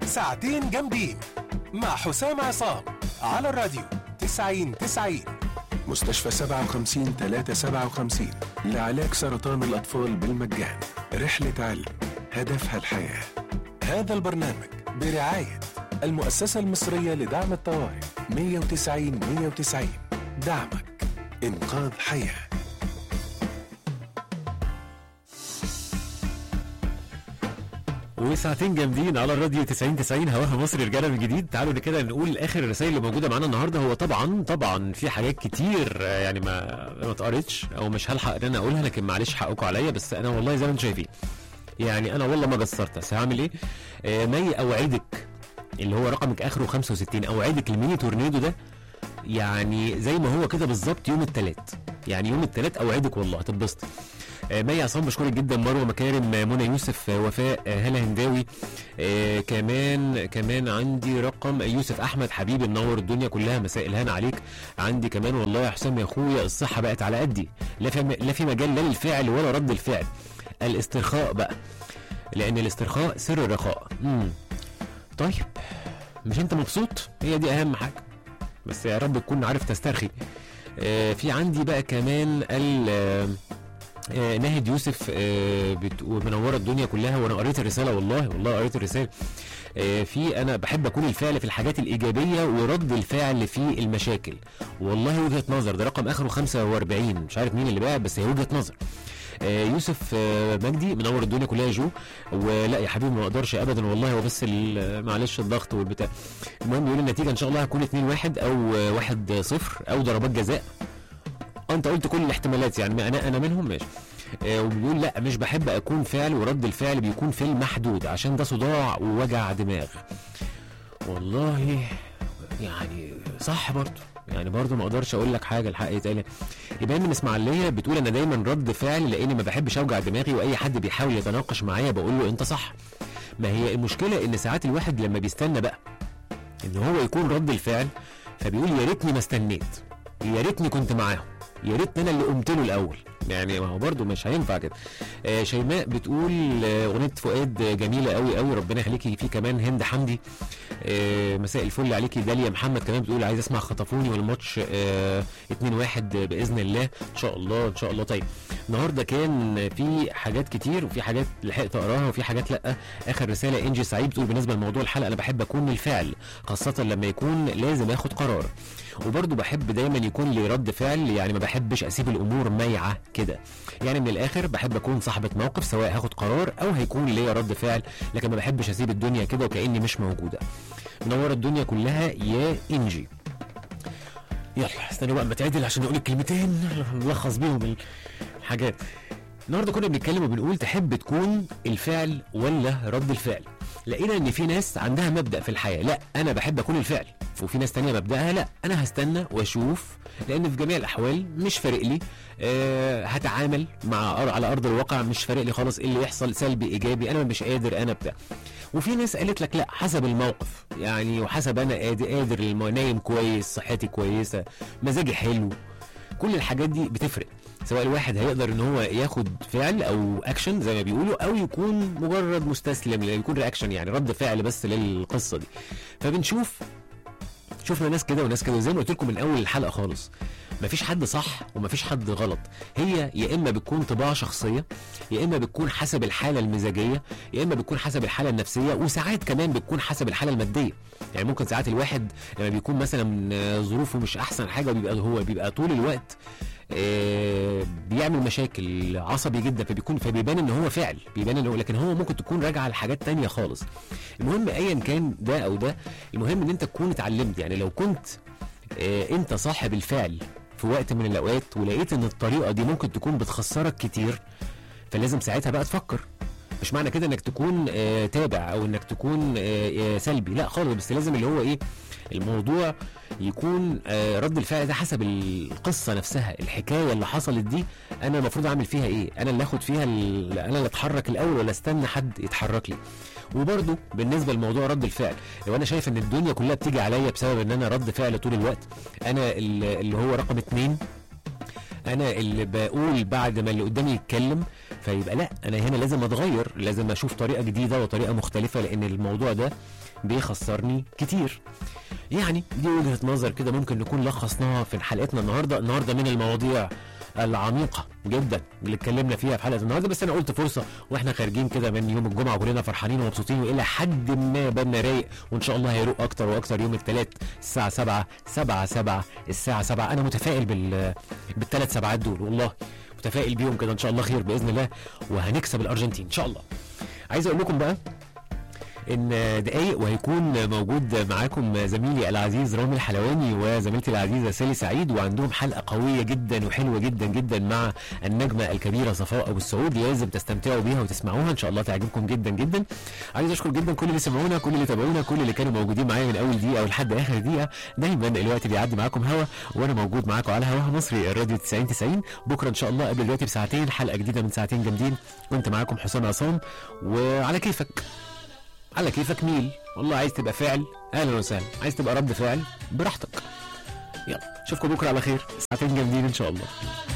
ساعتين جامدين مع حسام عصام على الراديو 90 90 مستشفى 57 357 لعلاج سرطان الأطفال بالمجان رحلة علم هدفها الحياة هذا البرنامج برعاية المؤسسة المصرية لدعم الطوارئ 190 190 دعمك إنقاذ حياه وساعتين جامدين على الراديو 90 90 هواها مصر رجاله من جديد تعالوا كده نقول اخر الرسائل اللي موجوده معانا النهارده هو طبعا طبعا في حاجات كتير آه، يعني ما ما اتقريتش او مش هلحق ان انا اقولها لكن معلش حقكم عليا بس انا والله زي ما انتم شايفين يعني انا والله ما قصرت بس هعمل ايه آه مي اوعدك اللي هو رقمك اخره 65 اوعدك الميني تورنيدو ده يعني زي ما هو كده بالظبط يوم الثلاث يعني يوم الثلاث اوعدك والله هتتبسط آه، مي عصام بشكرك جدا مروه مكارم آه، منى يوسف آه، وفاء آه، هلا هنداوي آه، كمان كمان عندي رقم يوسف احمد حبيبي منور الدنيا كلها مساء الهنا عليك عندي كمان والله يا حسام يا اخويا الصحه بقت على قدي لا في لا في مجال لا للفعل ولا رد الفعل الاسترخاء بقى لان الاسترخاء سر الرخاء امم طيب مش انت مبسوط هي دي اهم حاجه بس يا رب تكون عارف تسترخي آه، في عندي بقى كمان ال آه، آه، ناهد يوسف آه، بتقول منوره الدنيا كلها وانا قريت الرساله والله والله قريت الرساله آه، في انا بحب اكون الفعل في الحاجات الايجابيه ورد الفعل في المشاكل والله وجهه نظر ده رقم اخره 45 مش عارف مين اللي بقى بس هي وجهه نظر آه، يوسف آه، مجدي منور الدنيا كلها يا جو ولا يا حبيبي ما اقدرش ابدا والله هو بس ال- معلش الضغط والبتاع المهم يقول النتيجه ان شاء الله هتكون 2 1 او 1 0 او ضربات جزاء آه، انت قلت كل الاحتمالات يعني ما انا انا منهم ماشي آه، وبيقول لا مش بحب اكون فعل ورد الفعل بيكون في المحدود عشان ده صداع ووجع دماغ والله يعني صح برضه يعني برضه ما اقدرش اقول لك حاجه الحق يتقال يبقى من اسماعيليه بتقول انا دايما رد فعل لاني ما بحبش اوجع دماغي واي حد بيحاول يتناقش معايا بقول له انت صح ما هي المشكله ان ساعات الواحد لما بيستنى بقى ان هو يكون رد الفعل فبيقول يا ريتني ما استنيت يا ريتني كنت معاهم يا ريتني انا اللي قمت له الاول يعني ما هو برضه مش هينفع كده آه شيماء بتقول آه، اغنيه فؤاد آه، جميله قوي قوي ربنا يخليكي في كمان هند حمدي آه مساء الفل عليكي داليا محمد كمان بتقول عايز اسمع خطفوني والماتش آه 2 1 باذن الله ان شاء الله ان شاء الله طيب النهارده كان في حاجات كتير وفي حاجات لحقت اقراها وفي حاجات لا اخر رساله انجي سعيد بتقول بالنسبه لموضوع الحلقه انا بحب اكون الفعل خاصه لما يكون لازم اخد قرار وبرضه بحب دايما يكون لي رد فعل يعني ما بحبش اسيب الامور مايعه كده يعني من الاخر بحب اكون صاحبه موقف سواء هاخد قرار او هيكون ليا رد فعل لكن ما بحبش اسيب الدنيا كده وكاني مش موجوده منوره الدنيا كلها يا انجي يلا استنوا بقى اما تعدل عشان نقول الكلمتين نلخص بيهم الحاجات النهارده كنا بنتكلم وبنقول تحب تكون الفعل ولا رد الفعل لقينا ان في ناس عندها مبدا في الحياه لا انا بحب اكون الفعل وفي ناس تانية مبدأها لا انا هستنى واشوف لان في جميع الاحوال مش فارق لي أه هتعامل مع أر- على ارض الواقع مش فارق لي خالص ايه اللي يحصل سلبي ايجابي انا مش قادر انا بتاع وفي ناس قالت لك لا حسب الموقف يعني وحسب انا قادر قادر الم- نايم كويس صحتي كويسه مزاجي حلو كل الحاجات دي بتفرق سواء الواحد هيقدر ان هو ياخد فعل او اكشن زي ما بيقولوا او يكون مجرد مستسلم يكون رياكشن يعني رد فعل بس للقصه دي فبنشوف شفنا ناس كده وناس كده وزي ما قلت لكم من اول الحلقه خالص مفيش حد صح ومفيش حد غلط هي يا اما بتكون طباع شخصيه يا اما بتكون حسب الحاله المزاجيه يا اما بتكون حسب الحاله النفسيه وساعات كمان بتكون حسب الحاله الماديه يعني ممكن ساعات الواحد لما بيكون مثلا آه، ظروفه مش احسن حاجه وبيبقى هو بيبقى طول الوقت آه، بيعمل مشاكل عصبي جدا فبيكون فبيبان ان هو فعل بيبان ان هو لكن هو ممكن تكون راجعه لحاجات تانية خالص المهم ايا كان ده او ده المهم ان انت تكون اتعلمت يعني لو كنت آه، انت صاحب الفعل في وقت من الاوقات ولقيت ان الطريقه دي ممكن تكون بتخسرك كتير فلازم ساعتها بقى تفكر مش معنى كده انك تكون آه تابع او انك تكون آه آه سلبي لا خالص بس لازم اللي هو ايه الموضوع يكون آه رد الفعل ده حسب القصه نفسها الحكايه اللي حصلت دي انا المفروض اعمل فيها ايه انا اللي اخد فيها ال- انا اللي اتحرك الاول ولا استنى حد يتحرك لي وبرضه بالنسبه لموضوع رد الفعل لو انا شايف ان الدنيا كلها بتيجي عليا بسبب ان انا رد فعل طول الوقت انا ال- اللي هو رقم اتنين انا اللي بقول بعد ما اللي قدامي يتكلم فيبقى لا انا هنا لازم اتغير لازم اشوف طريقه جديده وطريقه مختلفه لان الموضوع ده بيخسرني كتير يعني دي وجهه نظر كده ممكن نكون لخصناها في حلقتنا النهارده النهارده من المواضيع العميقة جدا اللي اتكلمنا فيها في حلقة النهارده بس انا قلت فرصة واحنا خارجين كده من يوم الجمعة وكلنا فرحانين ومبسوطين والى حد ما بالنا رايق وان شاء الله هيروق اكتر واكتر يوم الثلاث الساعة 7 7 7 الساعة 7 انا متفائل بال بالثلاث سبعات دول والله متفائل بيهم كده ان شاء الله خير باذن الله وهنكسب الارجنتين ان شاء الله عايز اقول لكم بقى ان دقايق وهيكون موجود معاكم زميلي العزيز رامي الحلواني وزميلتي العزيزه سالي سعيد وعندهم حلقه قويه جدا وحلوه جدا جدا مع النجمه الكبيره صفاء ابو السعود لازم تستمتعوا بيها وتسمعوها ان شاء الله تعجبكم جدا جدا عايز اشكر جدا كل اللي سمعونا كل اللي تابعونا كل اللي كانوا موجودين معايا من اول دقيقه ولحد اخر دقيقه دايما الوقت بيعدي معاكم هوا وانا موجود معاكم على هواها مصري الراديو 90 90 بكره ان شاء الله قبل دلوقتي بساعتين حلقه جديده من ساعتين جامدين كنت معاكم حسام عصام وعلى كيفك على كيفك ميل والله عايز تبقى فعل اهلا وسهلا عايز تبقى رد فعل براحتك يلا اشوفكم بكره على خير ساعتين جامدين ان شاء الله